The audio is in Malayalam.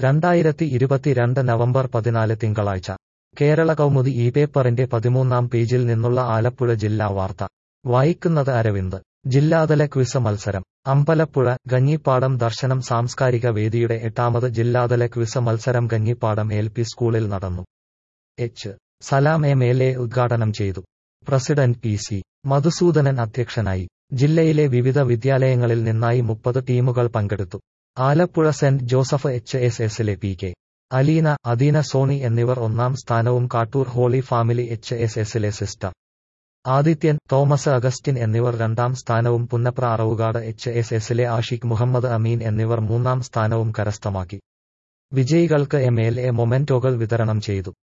രണ്ടായിരത്തി ഇരുപത്തിരണ്ട് നവംബർ പതിനാല് തിങ്കളാഴ്ച കേരള കൗമുദി ഈ പേപ്പറിന്റെ പതിമൂന്നാം പേജിൽ നിന്നുള്ള ആലപ്പുഴ ജില്ലാ വാർത്ത വായിക്കുന്നത് അരവിന്ദ് ജില്ലാതല ക്വിസ് മത്സരം അമ്പലപ്പുഴ ഗഞ്ഞിപ്പാടം ദർശനം സാംസ്കാരിക വേദിയുടെ എട്ടാമത് ജില്ലാതല ക്വിസ് മത്സരം ഗഞ്ഞിപ്പാടം എൽ പി സ്കൂളിൽ നടന്നു H Salam M L A ഉദ്ഘാടനം ചെയ്തു പ്രസിഡന്റ് പി സി മധുസൂദനൻ അധ്യക്ഷനായി ജില്ലയിലെ വിവിധ വിദ്യാലയങ്ങളിൽ നിന്നായി മുപ്പത് ടീമുകൾ പങ്കെടുത്തു Alappuzha saint Joseph H S എസിലെ പി കെ അലീന അദീന സോണി എന്നിവർ ഒന്നാം സ്ഥാനവും Kattoor holy family H S എസിലെ സിസ്റ്റർ ആദിത്യൻ തോമസ് അഗസ്റ്റിൻ എന്നിവർ രണ്ടാം സ്ഥാനവും പുന്നപ്ര അറവുകാട് എച്ച് എസ് എസിലെ ആഷിഖ് മുഹമ്മദ് അമീൻ എന്നിവർ മൂന്നാം സ്ഥാനവും കരസ്ഥമാക്കി വിജയികൾക്ക് എം എൽ എ മൊമെന്റോകൾ വിതരണം ചെയ്തു